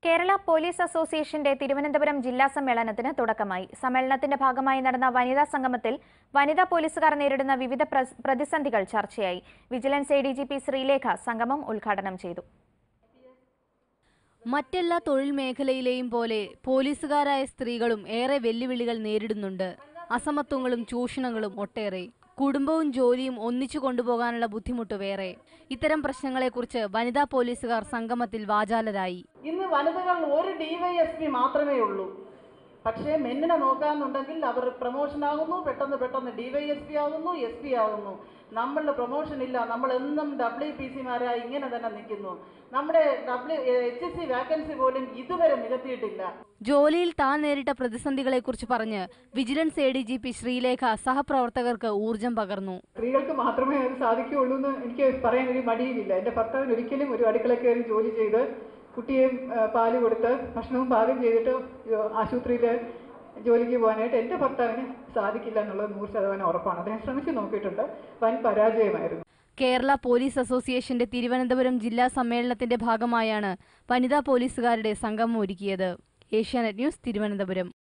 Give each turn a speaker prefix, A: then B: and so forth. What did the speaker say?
A: Kerala police അസോസിയേഷന്റെ തിരുവനന്തപുരം ജില്ലാ സമ്മേളനത്തിന് തുടക്കമായി സമ്മേളനത്തിന്റെ ഭാഗമായി നടന്ന വനിതാ സംഗമത്തിൽ വനിതാ പോലീസുകാർ നേരിടുന്ന വിവിധ പ്രസ്- പ്രതിസന്ധികൾ ചർച്ചയായി vigilance A D G P Sreelekha സംഗമം ഉദ്ഘാടനം ചെയ്തു
B: മറ്റെല്ലാ തൊഴിൽ മേഖലയിലെയും പോലെ പോലീസുകാരായ സ്ത്രീകളും ഏറെ വെല്ലുവിളികൾ നേരിടുന്നുണ്ട് അസമത്വങ്ങളും ചൂഷണങ്ങളും ഒട്ടേറെ കുടുംബവും ജോലിയും ഒന്നിച്ചു കൊണ്ടുപോകാനുള്ള ബുദ്ധിമുട്ട് വേറെ ഇത്തരം പ്രശ്നങ്ങളെക്കുറിച്ച് വനിതാ പോലീസുകാർ സംഗമത്തിൽ വാചാലരായി
C: ഇന്ന് വനിതകൾ ഒരു ഡിവൈഎസ്പി മാത്രമേ ഉള്ളൂ പക്ഷേ മെന്നിനെ നോക്കാന്നുണ്ടെങ്കിൽ അവർ പ്രൊമോഷൻ ആകുന്നു പെട്ടെന്ന് പെട്ടെന്ന് ഡിവൈഎസ്പി ആകുന്നു എസ് പി ആകുന്നു നമ്മളുടെ പ്രൊമോഷൻ ഇല്ല നമ്മൾ എന്നും ഡബ്ല്യു പി സിമാരായി ഇങ്ങനെ തന്നെ നിൽക്കുന്നു നമ്മുടെ W H S C vacancy പോലും ഇതുവരെ നികത്തിയിട്ടില്ല
B: ജോലിയിൽ താൻ നേരിട്ട പ്രതിസന്ധികളെക്കുറിച്ച് പറഞ്ഞ് vigilance A D G P Sreelekha സഹപ്രവർത്തകർക്ക് ഊർജം പകർന്നു
D: സ്ത്രീകൾക്ക് മാത്രമേ അത് സാധിക്കുകയുള്ളൂ എന്ന് എനിക്ക് പറയാൻ ഒരു മടിയുമില്ല എൻ്റെ ഭർത്താവിന് ഒരിക്കലും ഒരു അടുക്കള കയറി ജോലി ചെയ്ത് കുട്ടിയെ ആ, പാല് കൊടുത്ത് ഭക്ഷണവും പാകം ചെയ്തിട്ട് ആശുപത്രിയിൽ ജോലിക്ക് പോകാനായിട്ട് എൻ്റെ ഭർത്താവിന് സാധിക്കില്ല എന്നുള്ളത് നൂറ് ശതമാനം ഉറപ്പാണ് അദ്ദേഹം ശ്രമിച്ചു നോക്കിയിട്ടുണ്ട് വൻ പരാജയമായിരുന്നു
B: കേരള പോലീസ് അസോസിയേഷന്റെ തിരുവനന്തപുരം ജില്ലാ സമ്മേളനത്തിന്റെ ഭാഗമായാണ് വനിതാ പോലീസുകാരുടെ സംഗമം ഒരുക്കിയത് ഏഷ്യാനെറ്റ് ന്യൂസ് തിരുവനന്തപുരം